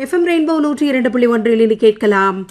FM rainbow நூற்றி இரண்டு புள்ளி ஒன்றில் இனி கேட்கலாம்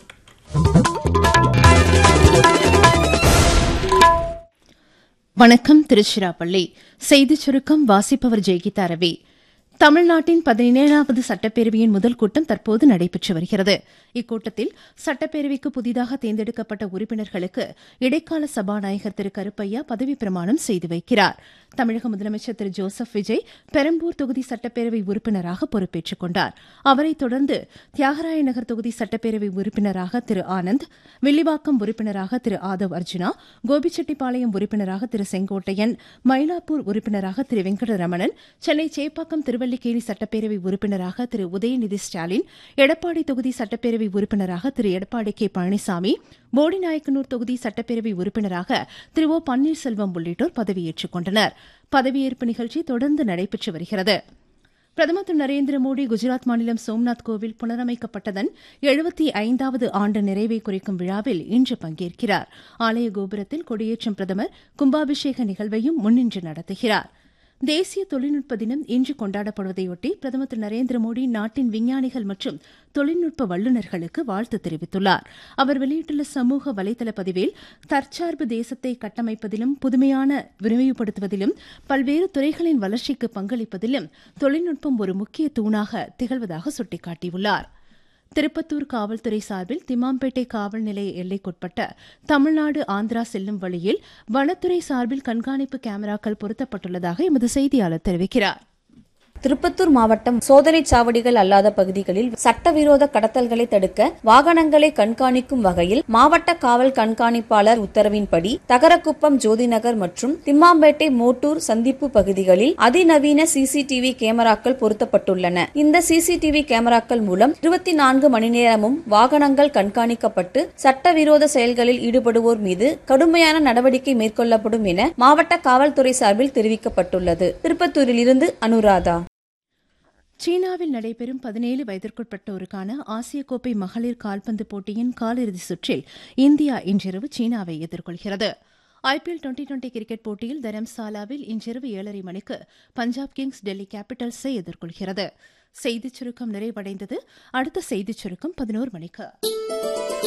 வணக்கம் திருச்சிராப்பள்ளி செய்திச் சுருக்கம் வாசிப்பவர் ஜெய்கிதா ரவி தமிழ்நாட்டின் பதினேழாவது சட்டப்பேரவையின் முதல் கூட்டம் தற்போது நடைபெற்று வருகிறது இக்கூட்டத்தில் சட்டப்பேரவைக்கு புதிதாக தேர்ந்தெடுக்கப்பட்ட உறுப்பினர்களுக்கு இடைக்கால சபாநாயகர் திரு கருப்பையா பதவிப் பிரமாணம் செய்து வைக்கிறார் தமிழக முதலமைச்சர் திரு ஜோசப் விஜய் பெரம்பூர் தொகுதி சட்டப்பேரவை உறுப்பினராக பொறுப்பேற்றுக் கொண்டார் அவரைத் தொடர்ந்து தியாகராய நகர் தொகுதி சட்டப்பேரவை உறுப்பினராக திரு ஆனந்த் வில்லிவாக்கம் உறுப்பினராக திரு ஆதவ் அர்ஜுனா கோபிச்செட்டிப்பாளையம் உறுப்பினராக திரு செங்கோட்டையன் மயிலாப்பூர் உறுப்பினராக திரு வெங்கடரமணன் சென்னை சேப்பாக்கம் திருவல்லிக்கேணி சட்டப்பேரவை உறுப்பினராக திரு உதயநிதி ஸ்டாலின் எடப்பாடி தொகுதி சட்டப்பேரவை உறுப்பினராக திரு எடப்பாடி கே பழனிசாமி போடிநாயக்கனூர் தொகுதி சட்டப்பேரவை உறுப்பினராக திரு ஓ பன்னீர்செல்வம் உள்ளிட்டோர் பதவியேற்றுக் கொண்டனர் பதவியேற்பு நிகழ்ச்சி தொடர்ந்து நடைபெற்று வருகிறது பிரதமர் திரு நரேந்திர மோடி குஜராத் மாநிலம் சோம்நாத் கோவில் புனரமைக்கப்பட்டதன் எழுபத்தி ஐந்தாவது ஆண்டு நிறைவை குறிக்கும் விழாவில் இன்று பங்கேற்கிறார் ஆலய கோபுரத்தில் கொடியேற்றும் பிரதமர் கும்பாபிஷேக நிகழ்வையும் முன்னின்று நடத்துகிறார் தேசிய தொழில்நுட்ப தினம் இன்று கொண்டாடப்படுவதையொட்டி பிரதமர் திரு நரேந்திர மோடி நாட்டின் விஞ்ஞானிகள் மற்றும் தொழில்நுட்ப வல்லுநர்களுக்கு வாழ்த்து தெரிவித்துள்ளார் அவர் வெளியிட்டுள்ள சமூக வலைதள பதிவில் தற்சார்பு தேசத்தை கட்டமைப்பதிலும் புதுமையான விரிவுபடுத்துவதிலும் பல்வேறு துறைகளின் வளர்ச்சிக்கு பங்களிப்பதிலும் தொழில்நுட்பம் ஒரு முக்கிய தூணாக திகழ்வதாக சுட்டிக்காட்டியுள்ளார் திருப்பத்தூர் காவல்துறை சார்பில் திம்மாம்பேட்டை காவல் நிலைய எல்லைக்குட்பட்ட தமிழ்நாடு ஆந்திரா செல்லும் வழியில் வனத்துறை சார்பில் கண்காணிப்பு கேமராக்கள் பொருத்தப்பட்டுள்ளதாக எமது செய்தியாளர் தெரிவிக்கிறார் திருப்பத்தூர் மாவட்டம் சோதனை சாவடிகள் அல்லாத பகுதிகளில் சட்டவிரோத கடத்தல்களை தடுக்க வாகனங்களை கண்காணிக்கும் வகையில் மாவட்ட காவல் கண்காணிப்பாளர் உத்தரவின்படி தகரக்குப்பம் ஜோதிநகர் மற்றும் திம்மாம்பேட்டை மோட்டூர் சந்திப்பு பகுதிகளில் அதிநவீன சிசிடிவி கேமராக்கள் பொருத்தப்பட்டுள்ளன இந்த சிசிடிவி கேமராக்கள் மூலம் இருபத்தி நான்கு மணி நேரமும் வாகனங்கள் கண்காணிக்கப்பட்டு சட்டவிரோத செயல்களில் ஈடுபடுவோர் மீது கடுமையான நடவடிக்கை மேற்கொள்ளப்படும் என மாவட்ட காவல்துறை சார்பில் தெரிவிக்கப்பட்டுள்ளது திருப்பத்தூரில் இருந்து அனுராதா சீனாவில் நடைபெறும் பதினேழு வயதிற்குட்பட்டோருக்கான ஆசிய கோப்பை மகளிர் கால்பந்து போட்டியின் காலிறுதி சுற்றில் இந்தியா இன்றிரவு சீனாவை எதிர்கொள்கிறது ஐபிஎல் டுவெண்டி டுவெண்டி கிரிக்கெட் போட்டியில் தரம்சாலாவில் இன்றிரவு ஏழரை மணிக்கு பஞ்சாப் கிங்ஸ் டெல்லி கேபிட்டல்ஸை எதிர்கொள்கிறது செய்திச் சுருக்கம் நிறைவடைந்தது அடுத்த செய்திச் சுருக்கம் பதினோரு மணிக்கு